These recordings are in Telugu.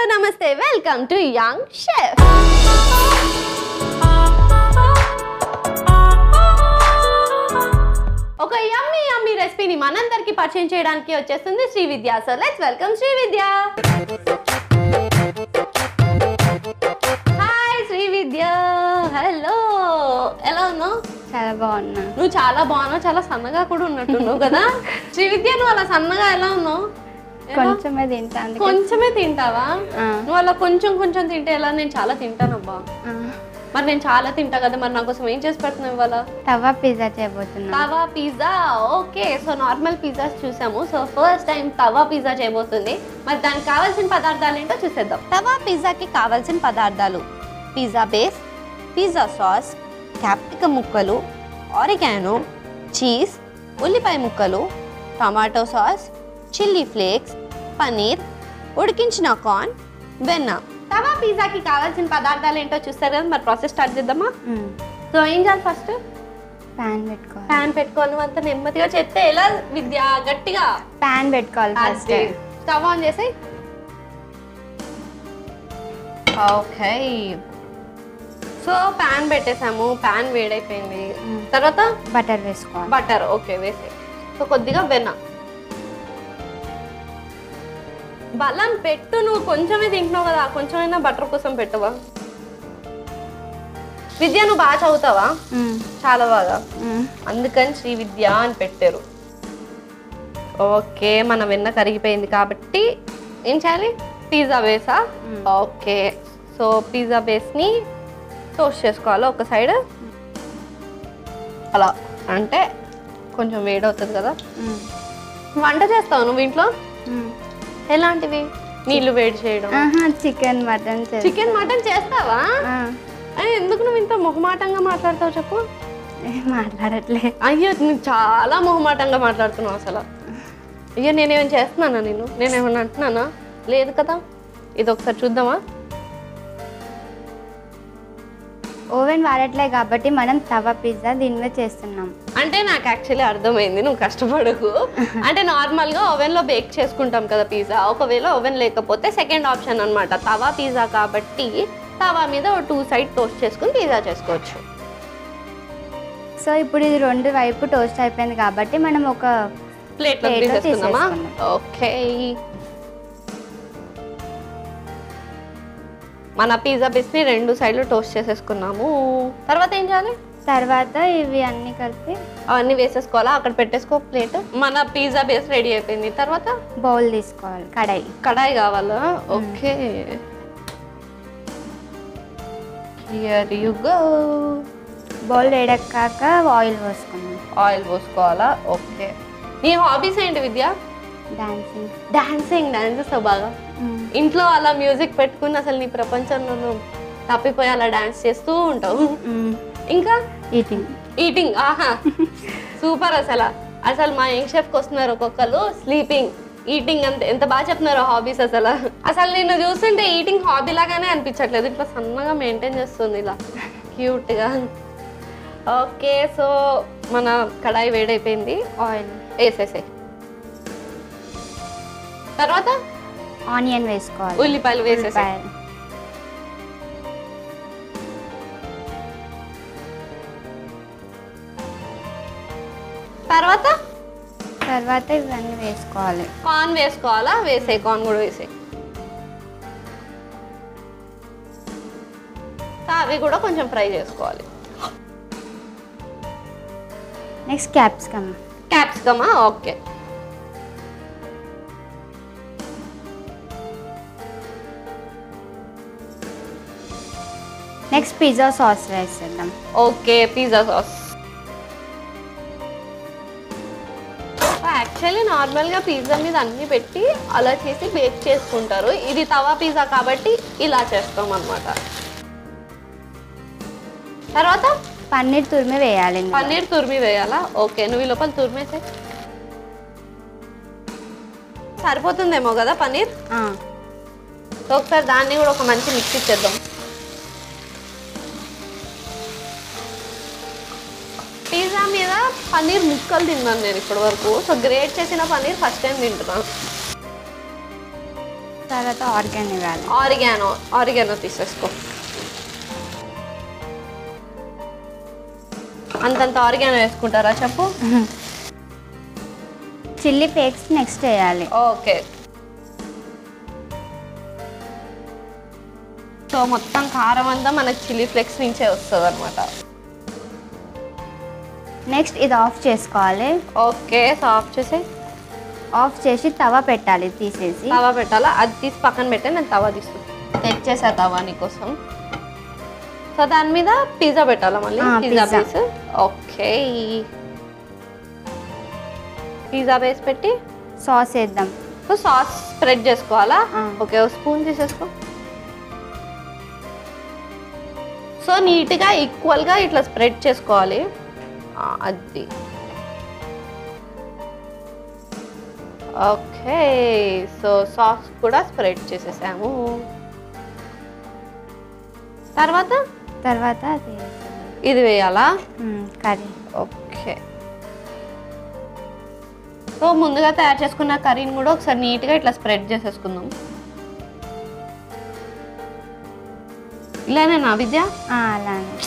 నమస్తే వెల్కమ్ టు యంగ్ షెఫ్ ఒక యమ్మీ యమ్మీ రెసిపీని మనందరికి పరిచయం చేయడానికి వచ్చేస్తుంది Sri Vidya so let's welcome Sri Vidya hi Sri Vidya hello ఎలా ఉన్నావు చాలా బాగున్నా నువ్వు చాలా బాగున్నావు చాలా సన్నగా కూడా ఉన్నట్టున్నావు కదా శ్రీ విద్య నువ్వు అలా సన్నగా ఎలా ఉన్నావు ఎలా? కొంచెమే తింటా అందుకే కొంచెమే తింటావా ఆ, నువ్వు అలా కొంచెం కొంచెం తింటే ఎలా నేను చాలా తింటానబ్బా ఆ. మరి నేను చాలా తింటా కదా మరి నా కోసం ఏం చేసి పెడుతున్నావు ఇవాళ తవా పిజ్జా చేయబోతున్నా tawa pizza okay so normal pizzas చూసాము so first time tawa pizza చేయబోతుంది మరి దానికి కావాల్సిన పదార్థాలు ఏంటో చూసేద్దాం తవా పిజ్జాకి కావాల్సిన పదార్థాలు pizza base pizza sauce capsicum ముక్కలు ఆరిగానో చీజ్ ఉల్లిపాయ ముక్కలు tomato sauce chilli flakes paneer ఉడికించిన కార్న్ వెన్న తవా పిజ్జాకి కావాల్సిన పదార్థాలు ఏంటో చూస్తారు కదా మరి ప్రాసెస్ స్టార్ట్ చేద్దామా సో ఏం చేయాలి ఫస్ట్ ప్యాన్ పెట్టుకోవాలి ప్యాన్ పెట్టుకొని అంత నెమ్మదిగా చేస్తే ఎలా విద్య గట్టిగా ప్యాన్ పెట్టుకోవాలి ఫస్ట్ స్టవ్ ఆన్ చేసి ఓకే సో ప్యాన్ పెట్టేసాము ప్యాన్ వేడైపోయింది మ్మ్. తర్వాత బటర్ వేసుకోవాలి బటర్ ఓకే వేసే సో కొద్దిగా వెన్న బలం పెట్టు నువ్వు కొంచెమే తింటున్నావు కదా కొంచెమైనా బటర్ కోసం పెట్టవా విద్య నువ్వు బాగా చదువుతావా మ్మ్. చాలా బాగా మ్మ్. అందుకని శ్రీ విద్య అని పెట్టారు ఓకే మన వెన్న కరిగిపోయింది కాబట్టి ఏం చేయాలి పిజ్జా బేసా మ్మ్. ఓకే సో పిజ్జా బేస్ని టోస్ట్ చేసుకోవాలి ఒక సైడ్ అలా అంటే కొంచెం వేడి అవుతుంది కదా మ్మ్. వంట చేస్తావు నువ్వు ఇంట్లో మ్మ్. ఎలాంటివి నీళ్లు వేడి చేయడం ఆహా చికెన్ మటన్ చికెన్ మటన్ చేస్తావా అయ్యో, ఎందుకు నువ్వు ఇంత మొహమాటంగా మాట్లాడతావు చెప్పు మాట్లాడట్లే అయ్యో నువ్వు చాలా మొహమాటంగా మాట్లాడుతున్నావు అసలు అయ్యో నేనేమైనా చేస్తున్నానా నేను నేనేమన్నా అంటున్నానా లేదు కదా ఇది ఒకసారి చూద్దామా ఓవెన్ వాడట్లే కాబట్టి మనం తవా పిజ్జా దీని మీద చేస్తున్నాం అంటే నాకు యాక్చువల్లీ అర్థమైంది నువ్వు కష్టపడకు అంటే నార్మల్గా ఓవెన్లో బేక్ చేసుకుంటాం కదా పిజ్జా ఒకవేళ ఓవెన్ లేకపోతే సెకండ్ ఆప్షన్ అన్నమాట తవా పిజ్జా కాబట్టి తవా మీద టూ సైడ్ టోస్ట్ చేసుకుని పిజ్జా చేసుకోవచ్చు సో ఇప్పుడు ఇది రెండు వైపు టోస్ట్ అయిపోయింది కాబట్టి మనం ఒక ప్లేట్లో Plate లో తీసేసుకుందామా తీసేసుకుందాం. ఓకే మన పిజ్జా బేస్ని రెండు సైడ్లు టోస్ట్ చేసేసుకున్నాము తర్వాత ఏం చేయాలి తర్వాత ఇవి అన్ని కలిపి అవన్నీ వేసేసుకోవాలా అక్కడ పెట్టేసుకో ప్లేట్ మన పిజ్జా బేస్ రెడీ అయిపోయింది తర్వాత బౌల్ తీసుకోవాలి కడాయి కడాయి కావాలా okay here you go bowl వేడెక్కాక ఆయిల్ పోసుకున్నాం ఆయిల్ పోసుకోవాలా ఓకే నీ హాబీస్ ఏంటి విద్య డాన్సింగ్ డాన్సింగ్ డాన్స్ బాగా ఇంట్లో అలా మ్యూజిక్ పెట్టుకుని అసలు నీ ప్రపంచంలో నువ్వు తప్పిపోయి అలా డాన్స్ చేస్తూ ఉంటావు ఇంకా ఈటింగ్ ఈటింగ్ ఆహా సూపర్ అసలు అసలు మా యంగ్ షెఫ్కి వస్తున్నారు ఒక్కొక్కరు స్లీపింగ్ ఈటింగ్ అంత ఎంత బాగా చెప్తున్నారు హాబీస్ అసలు అసలు నిన్ను చూస్తుంటే ఈటింగ్ హాబీ లాగానే అనిపించట్లేదు ఇట్లా సన్నగా మెయింటైన్ చేస్తుంది ఇలా క్యూట్గా ఓకే సో మన కడాయి వేడైపోయింది ఆయిల్ వేసేసాయి తర్వాత ఆనియన్ వేసుకోవాలి ఉల్లిపాయలు వేసేసాయి ఉల్లిపాయలు. తర్వాత తర్వాత ఇవన్నీ వేసుకోవాలి కార్న్ వేసుకోవాలా వేసే కార్న్ కూడా వేసే అవి కూడా కొంచెం ఫ్రై చేసుకోవాలి నెక్స్ట్ క్యాప్సికమ్ క్యాప్సికమా ఓకే నెక్స్ట్ పిజ్జా సాస్ వేసేద్దాం ఓకే పిజ్జా సాస్ యాక్చువల్లీ నార్మల్గా పిజ్జా మీద అన్ని పెట్టి అలా చేసి బేక్ చేసుకుంటారు ఇది తవా పిజ్జా కాబట్టి ఇలా చేస్తాం అన్నమాట తర్వాత పన్నీర్ తురిమి వేయాలి ఇందులో. పన్నీర్ తురిమి వేయాలా ఓకే నువ్వు ఈ లోపల తురిమేసే సరిపోతుందేమో కదా పన్నీర్ ఆ, సో ఒకసారి దాన్ని కూడా ఒక మంచి మిక్స్ ఇచ్చేద్దాం పిజ్జా మీద పన్నీర్ ముక్కలు తిన్నాను నేను ఇప్పటి వరకు సో గ్రేట్ చేసిన పన్నీర్ ఫస్ట్ టైం తింటున్నాను తర్వాత ఆర్గాన్ ఇవ్వాలి ఆరిగానో ఆరిగానో తీసేసుకో అంతంత ఆరిగానో వేసుకుంటారా చెప్పు చిల్లీ ఫ్లేక్స్ నెక్స్ట్ వేయాలి ఓకే సో మొత్తం కారం అంతా మనకి చిల్లీ ఫ్లేక్స్ నుంచే వస్తుంది అనమాట నెక్స్ట్ ఇది ఆఫ్ చేసుకోవాలి ఓకే సో ఆఫ్ చేసి ఆఫ్ చేసి తవా పెట్టాలి తీసేసి తవా పెట్టాలా అది తీసి పక్కన పెట్టే నేను తవా తీసుకుంటాను తెచ్చేసా తవా నీకోసం సో దాని మీద పిజ్జా పెట్టాలా మళ్ళీ ఆ, pizza pizza. Base okay pizza base పెట్టి సాస్ వేద్దాం సో సాస్ స్ప్రెడ్ చేసుకోవాలా ఆ. ఓకే ఒక స్పూన్ తీసేసుకో సో నీట్గా ఈక్వల్గా ఇట్లా స్ప్రెడ్ చేసుకోవాలి ఆ, అది ఓకే సో సాస్ కూడా స్ప్రెడ్ చేసేసాము తర్వాత తర్వాత అది వేసేయాలి. ఇది వేయాలా మ్మ్, కర్రీ ఓకే సో ముందుగా తయారు చేసుకున్న కర్రీని కూడా ఒకసారి నీట్గా ఇట్లా స్ప్రెడ్ చేసేసుకుందాం ఇలానేనా విద్య ఆ, అలానే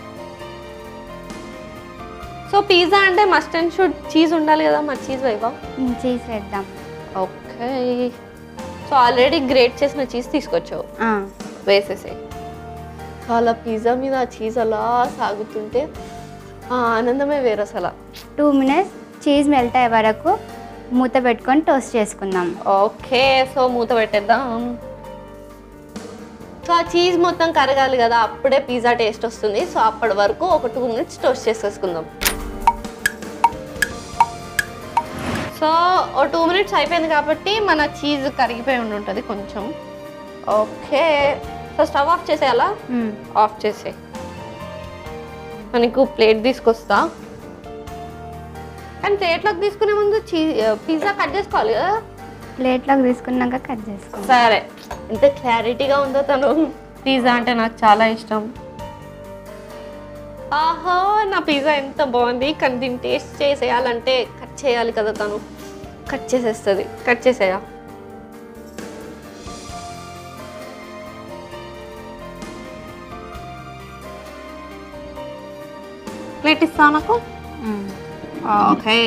సో పిజ్జా అంటే మస్ట్ అండ్ షుడ్ చీజ్ ఉండాలి కదా మరి చీజ్ వేవా మ్మ్, చీజ్ వేద్దాం ఓకే సో ఆల్రెడీ గ్రేట్ చేసిన చీజ్ తీసుకొచ్చావు ఆ, వేసేసి సో అలా పిజ్జా మీద ఆ చీజ్ అలా సాగుతుంటే ఆ ఆనందమే వేరు అసలు టూ మినిట్స్ చీజ్ మెల్ట్ అయ్యే వరకు మూత పెట్టుకొని టోస్ట్ చేసుకుందాం ఓకే సో మూత పెట్టేద్దాం సో ఆ చీజ్ మొత్తం కరగాలి కదా అప్పుడే పిజ్జా టేస్ట్ వస్తుంది సో అప్పటి వరకు ఒక టూ మినిట్స్ టోస్ట్ చేసేసుకుందాం సో ఓ టూ మినిట్స్ అయిపోయింది కాబట్టి మన చీజ్ కరిగిపోయి ఉండి ఉంటుంది కొంచెం ఓకే సో స్టవ్ ఆఫ్ చేసేయాలా మ్మ్. ఆఫ్ చేసే మనకు ప్లేట్ తీసుకొస్తా కానీ ప్లేట్లోకి తీసుకునే ముందు చీ పిజ్జా కట్ చేసుకోవాలి కదా ప్లేట్లోకి తీసుకున్నాక కట్ చేసుకుందాం సరే ఎంత క్లారిటీగా ఉందో తను పిజ్జా అంటే నాకు చాలా ఇష్టం ఆహా నా పిజ్జా ఎంత బాగుంది కానీ దీన్ని టేస్ట్ చేసేయాలంటే కట్ చేయాలి కదా తను కట్ చేసేస్తుంది కట్ చేసేయా ప్లేట్ ఇస్తా నాకు మ్మ్. ఓకే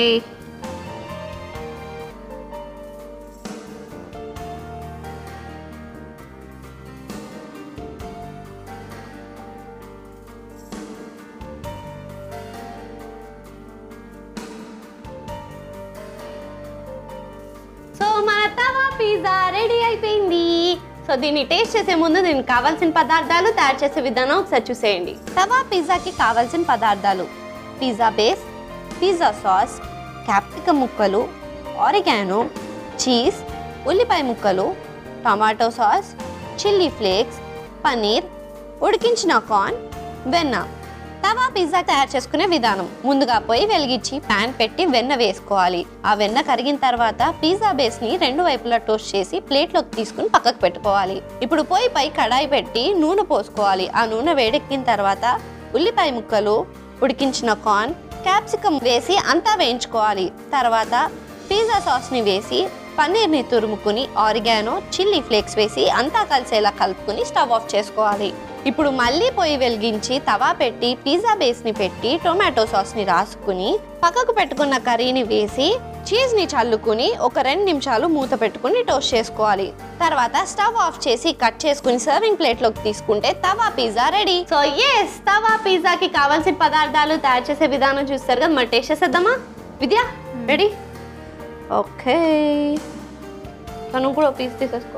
సో మన తవా పిజ్జా రెడీ అయిపోయింది సో దీన్ని టేస్ట్ చేసే ముందు దీనికి కావాల్సిన పదార్థాలు తయారు చేసే విధానం ఒకసారి చూసేయండి తవా పిజ్జాకి కావాల్సిన పదార్థాలు pizza base pizza sauce capsicum ముక్కలు ఆరిగానో చీజ్ ఉల్లిపాయ ముక్కలు tomato sauce chilli flakes paneer ఉడికించిన కార్న్ వెన్న తవా పిజ్జా తయారు చేసుకునే విధానం ముందుగా పొయ్యి వెలిగించి పాన్ పెట్టి వెన్న వేసుకోవాలి ఆ వెన్న కరిగిన తర్వాత పిజ్జా బేస్ ని రెండు వైపులా టోస్ట్ చేసి ప్లేట్లోకి తీసుకుని పక్కకు పెట్టుకోవాలి ఇప్పుడు పొయ్యిపై కడాయి పెట్టి నూనె పోసుకోవాలి ఆ నూనె వేడెక్కిన తర్వాత ఉల్లిపాయ ముక్కలు ఉడికించిన కార్న్ క్యాప్సికమ్ వేసి అంతా వేయించుకోవాలి తర్వాత పిజ్జా సాస్ని వేసి పన్నీర్ని తురుముకుని ఆరిగానో చిల్లీ ఫ్లేక్స్ వేసి అంతా కలిసేలా కలుపుకుని స్టవ్ ఆఫ్ చేసుకోవాలి ఇప్పుడు మళ్ళీ పొయ్యి వెలిగించి తవా పెట్టి పిజ్జా బేస్ని పెట్టి టొమాటో సాస్ని రాసుకుని పక్కకు పెట్టుకున్న కర్రీని వేసి చీజ్ని చల్లుకుని ఒక రెండు నిమిషాలు మూత పెట్టుకుని టోస్ట్ చేసుకోవాలి తర్వాత స్టవ్ ఆఫ్ చేసి కట్ చేసుకుని సర్వింగ్ ప్లేట్లోకి తీసుకుంటే tawa pizza ready so yes tawa పిజ్జాకి కావాల్సిన పదార్థాలు తయారు చేసే విధానం చూస్తారు కదా మరి టేస్ట్ చేసేద్దామా విద్య రెడీ ఓకే తను కూడా పీస్ తీసేసుకో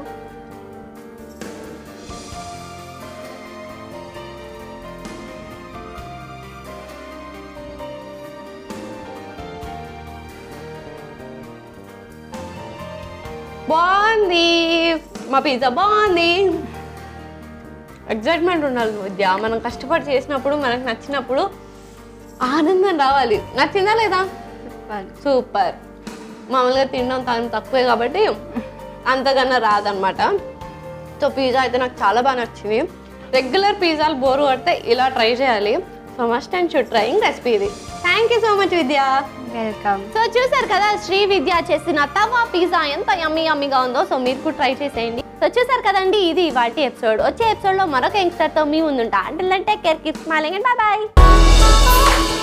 బాగుంది మా పిజ్జా బాగుంది ఎగ్జైట్మెంట్ ఉండాలి విద్య మనం కష్టపడి చేసినప్పుడు మనకు నచ్చినప్పుడు ఆనందం రావాలి నచ్చిందా లేదా సూపర్ సూపర్ మామూలుగా తినడం తను తక్కువే కాబట్టి అంతకన్నా రాదనమాట సో పిజ్జా అయితే నాకు చాలా బాగా నచ్చింది రెగ్యులర్ పిజ్జాలు బోర్ కొడితే ఇలా ట్రై చేయాలి so must and should trying recipe ఇది thank you so much Vidya welcome so చూసారు కదా శ్రీ విద్య చేసిన తవా పిజ్జా ఎంత యమ్మీ యమ్మీగా ఉందో సో మీరు కూడా ట్రై చేసేయండి సో చూసారు కదండి ఇది వాటి ఎపిసోడ్ వచ్చే ఎపిసోడ్లో మరొక యంగ్స్టర్తో మీ ముందుంటా అంటే take care keep smiling and bye bye